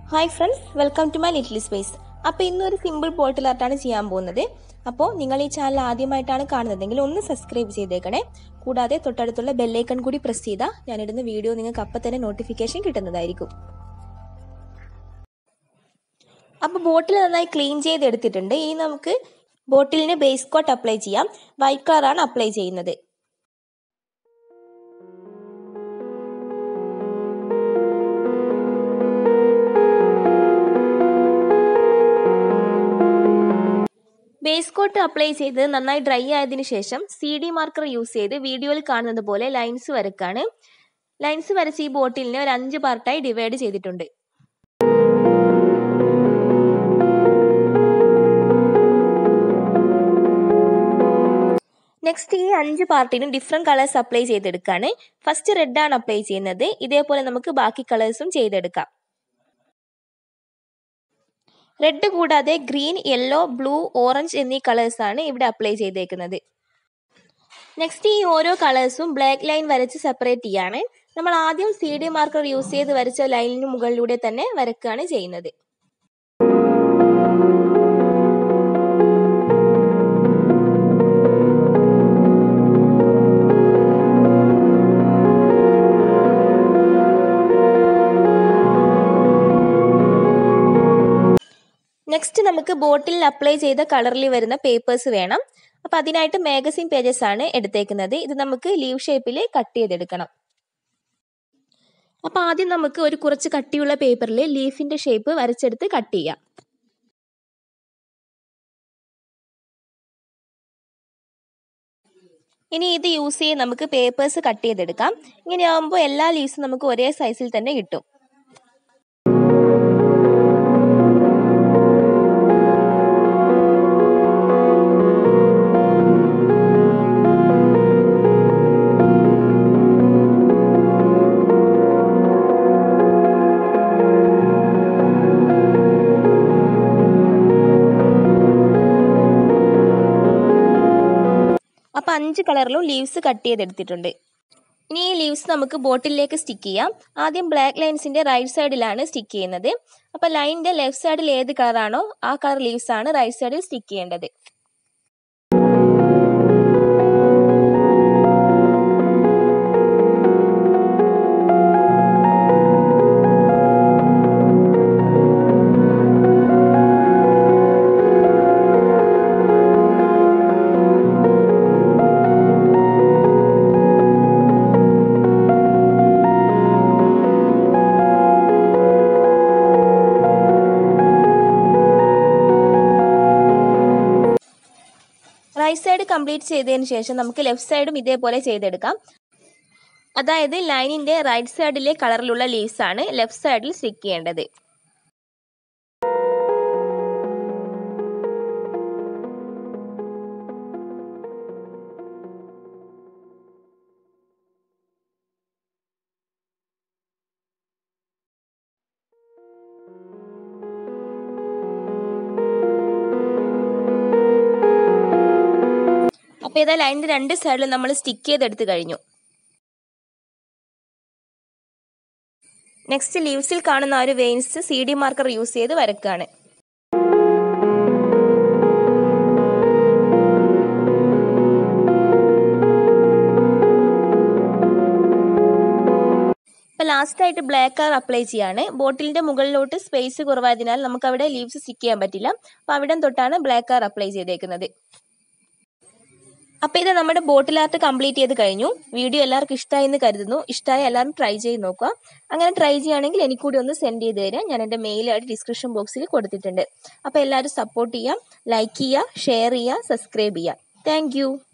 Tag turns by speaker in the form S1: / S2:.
S1: hi friends welcome to my little space അപ്പോൾ ഇന്നൊരു simple ബോട്ടിൽ ആർട്ടാണ് ചെയ്യാൻ പോകുന്നത് അപ്പോൾ നിങ്ങൾ ഈ ചാനൽ ആദ്യമായിട്ടാണ് കാണുന്നതെങ്കിൽ ഒന്ന് സബ്സ്ക്രൈബ് ചെയ്തേക്കണേ കൂടാതെ തൊട്ടടുത്തുള്ള ബെല്ലൈക്കൺ കൂടി പ്രസ് ചെയ്താൽ ഞാനിടുന്ന വീഡിയോ നിങ്ങൾക്ക് അപ്പം തന്നെ നോട്ടിഫിക്കേഷൻ കിട്ടുന്നതായിരിക്കും അപ്പോൾ ബോട്ടിൽ നന്നായി ക്ലീൻ ചെയ്തെടുത്തിട്ടുണ്ട് ഇനി നമുക്ക് ബോട്ടിലിന് ബേസ് കോട്ട് അപ്ലൈ ചെയ്യാം വൈറ്റ് കളറാണ് അപ്ലൈ ചെയ്യുന്നത് ബേസ് കോട്ട് അപ്ലൈ ചെയ്ത് നന്നായി ഡ്രൈ ആയതിനു ശേഷം സി ഡി മാർക്കർ യൂസ് ചെയ്ത് വീഡിയോയിൽ കാണുന്നത് പോലെ ലൈൻസ് വരക്കാണ് ലൈൻസ് വരച്ച് ഈ ബോട്ടിലിനെ ഒരു അഞ്ച് പാർട്ടായി ഡിവൈഡ് ചെയ്തിട്ടുണ്ട് നെക്സ്റ്റ് ഈ അഞ്ച് പാർട്ടിനും ഡിഫറെൻറ്റ് കളേഴ്സ് അപ്ലൈ ചെയ്തെടുക്കുകയാണ് ഫസ്റ്റ് റെഡ് ആണ് അപ്ലൈ ചെയ്യുന്നത് ഇതേപോലെ നമുക്ക് ബാക്കി കളേഴ്സും ചെയ്തെടുക്കാം റെഡ് കൂടാതെ ഗ്രീൻ യെല്ലോ ബ്ലൂ ഓറഞ്ച് എന്നീ കളേഴ്സാണ് ഇവിടെ അപ്ലൈ ചെയ്തേക്കുന്നത് നെക്സ്റ്റ് ഈ ഓരോ കളേഴ്സും ബ്ലാക്ക് ലൈൻ വരച്ച് സെപ്പറേറ്റ് ചെയ്യാണ് നമ്മൾ ആദ്യം സി ഡി മാർക്കർ യൂസ് ചെയ്ത് വരച്ച ലൈനിന് മുകളിലൂടെ തന്നെ വരക്കുകയാണ് ചെയ്യുന്നത് നെക്സ്റ്റ് നമുക്ക് ബോട്ടിൽ അപ്ലൈ ചെയ്ത കളറിൽ വരുന്ന പേപ്പേഴ്സ് വേണം അപ്പം അതിനായിട്ട് മാഗസിൻ പേജസ് ആണ് എടുത്തേക്കുന്നത് ഇത് നമുക്ക് ലീവ് ഷേപ്പിൽ കട്ട് ചെയ്തെടുക്കണം അപ്പം ആദ്യം നമുക്ക് ഒരു കുറച്ച് കട്ടിയുള്ള പേപ്പറിൽ ലീഫിൻ്റെ ഷേപ്പ് വരച്ചെടുത്ത് കട്ട് ചെയ്യാം ഇനി ഇത് യൂസ് ചെയ്ത് നമുക്ക് പേപ്പേഴ്സ് കട്ട് ചെയ്തെടുക്കാം ഇങ്ങനെയാകുമ്പോൾ എല്ലാ ലീവ്സും നമുക്ക് ഒരേ സൈസിൽ തന്നെ കിട്ടും അപ്പോൾ അഞ്ച് കളറിലും ലീവ്സ് കട്ട് ചെയ്തെടുത്തിട്ടുണ്ട് ഇനി ഈ ലീവ്സ് നമുക്ക് ബോട്ടിലേക്ക് സ്റ്റിക്ക് ചെയ്യാം ആദ്യം ബ്ലാക്ക് ലൈൻസിൻ്റെ റൈറ്റ് സൈഡിലാണ് സ്റ്റിക്ക് ചെയ്യുന്നത് അപ്പോൾ ലൈനിൻ്റെ ലെഫ്റ്റ് സൈഡിൽ ഏത് കളറാണോ ആ കളർ ലീവ്സ് ആണ് റൈറ്റ് സൈഡിൽ സ്റ്റിക്ക് ചെയ്യേണ്ടത് റൈറ്റ് സൈഡ് കംപ്ലീറ്റ് ചെയ്തതിന് ശേഷം നമുക്ക് ലെഫ്റ്റ് സൈഡും ഇതേപോലെ ചെയ്തെടുക്കാം അതായത് ലൈനിന്റെ റൈറ്റ് സൈഡിലെ കളറിലുള്ള ലീവ്സ് ആണ് ലെഫ്റ്റ് സൈഡിൽ സ്റ്റിക്ക് ചെയ്യേണ്ടത് അപ്പോൾ ഇതാ ലൈനിന്റെ രണ്ട് സൈഡിലും നമ്മൾ സ്റ്റിക്ക് ചെയ്തെടുത്ത് കഴിഞ്ഞു നെക്സ്റ്റ് ലീവ്സിൽ കാണുന്ന ആ ഒരു veins C D marker use ചെയ്ത് വരക്കുകയാണ് ഇപ്പൊ ലാസ്റ്റ് ആയിട്ട് ബ്ലാക്ക് കളർ അപ്ലൈ ചെയ്യാണ് ബോട്ടിലിന്റെ മുകളിലോട്ട് സ്പേസ് കുറവായതിനാൽ നമുക്ക് അവിടെ ലീവ്സ് സ്റ്റിക്ക് ചെയ്യാൻ പറ്റില്ല അപ്പൊ അവിടെ തൊട്ടാണ് ബ്ലാക്ക് കളർ അപ്ലൈ ചെയ്തേക്കുന്നത് അപ്പോൾ ഇത് നമ്മുടെ ബോട്ടിൽ ആർട്ട് കംപ്ലീറ്റ് ചെയ്ത് കഴിഞ്ഞു വീഡിയോ എല്ലാവർക്കും ഇഷ്ടമായി എന്ന് കരുതുന്നു ഇഷ്ടമായ എല്ലാവരും ട്രൈ ചെയ്ത് നോക്കുക അങ്ങനെ ട്രൈ ചെയ്യുകയാണെങ്കിൽ എനിക്ക് കൂടി ഒന്ന് സെൻഡ് ചെയ്ത് തരാം ഞാൻ എൻ്റെ മെയിലായിട്ട് ഡിസ്ക്രിപ്ഷൻ ബോക്സിൽ കൊടുത്തിട്ടുണ്ട് അപ്പോൾ എല്ലാവരും സപ്പോർട്ട് ചെയ്യാം ലൈക്ക് ചെയ്യുക ഷെയർ ചെയ്യുക സബ്സ്ക്രൈബ് ചെയ്യുക താങ്ക്